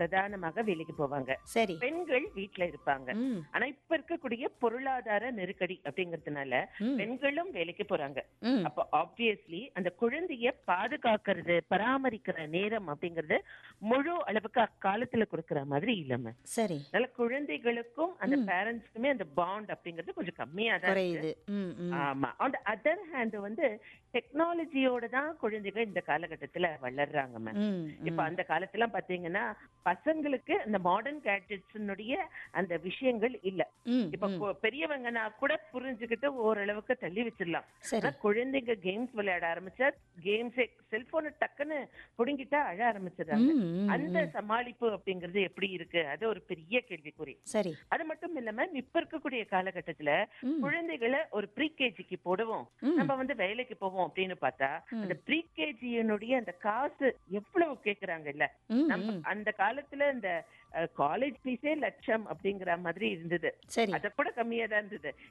பிரதானமாக வேலைக்கு போவாங்க சரி பெண்கள் வீட்ல இருப்பாங்க ம் ஆனா இப்ப இருக்கக்கூடிய பொருளாதார நெருக்கடி அப்படிங்கறதுனால ம். பெண்களும் வேலைக்கு போறாங்க ம் அப்ப ஆப்வியஸ்லி அந்த குழந்தைய பாதுகாக்கிறது பராமரிக்கிற நேரம் அப்படிங்கறது முழு அளவுக்கு அக்காலத்துல கொடுக்கற மாதிரி இல்லைங்க சரி அதனால குழந்தைகளுக்கும் அந்த பேரண்ட்ஸ்க்குமே அந்த பாண்ட் அப்படிங்கிறது கொஞ்சம் கம்மியா தான் இருக்கு. குறையுது ம் ம் ஆமா ஆன் அதர் ஹேண்ட் வந்து டெக்னாலஜியோட தான் குழந்தைகள் இந்த காலகட்டத்துல வளர்றாங்க மேம் ம் இப்ப அந்த காலத்துல பாத்தீங்கன்னா பசங்களுக்கு இந்த மாடர்ன் கேட்ஜெட்ஸினுடைய அந்த விஷயங்கள் இல்ல ம் இப்ப கு- பெரியவங்கன்னா கூட புரிஞ்சுக்கிட்டு ஓரளவுக்கு தள்ளி வச்சிடலாம் சரி ஆனா குழந்தைங்க கேம்ஸ் விளையாட ஆரம்பிச்சா கேம்ஸே செல்போனை டக்குன்னு புடுங்கிட்டா அழ ஆரம்பிச்சிடுறாங்க ம் ம் அந்த சமாளிப்பு அப்படிங்கிறது எப்படி இருக்கு அது ஒரு பெரிய கேள்விக்குறி சரி அது மட்டும் இல்லாம இப்ப இருக்கக்கூடிய காலகட்டத்துல ம். குழந்தைகளை ஒரு ப்ரீ கேஜிக்கு போடுவோம் ம். நம்ம வந்து வேலைக்கு போவோம் அப்படின்னு பார்த்தா அந்த ப்ரீ கேஜியினுடைய அந்த காசு எவ்வளவு கேக்குறாங்க இல்ல ம் நம்ம ம் அந்த காலத்துல இந்த காலேஜ் ஃபீஸே லட்சம் அப்படிங்கிற மாதிரி இருந்தது சரி அத கூட கம்மியா தான் இருந்தது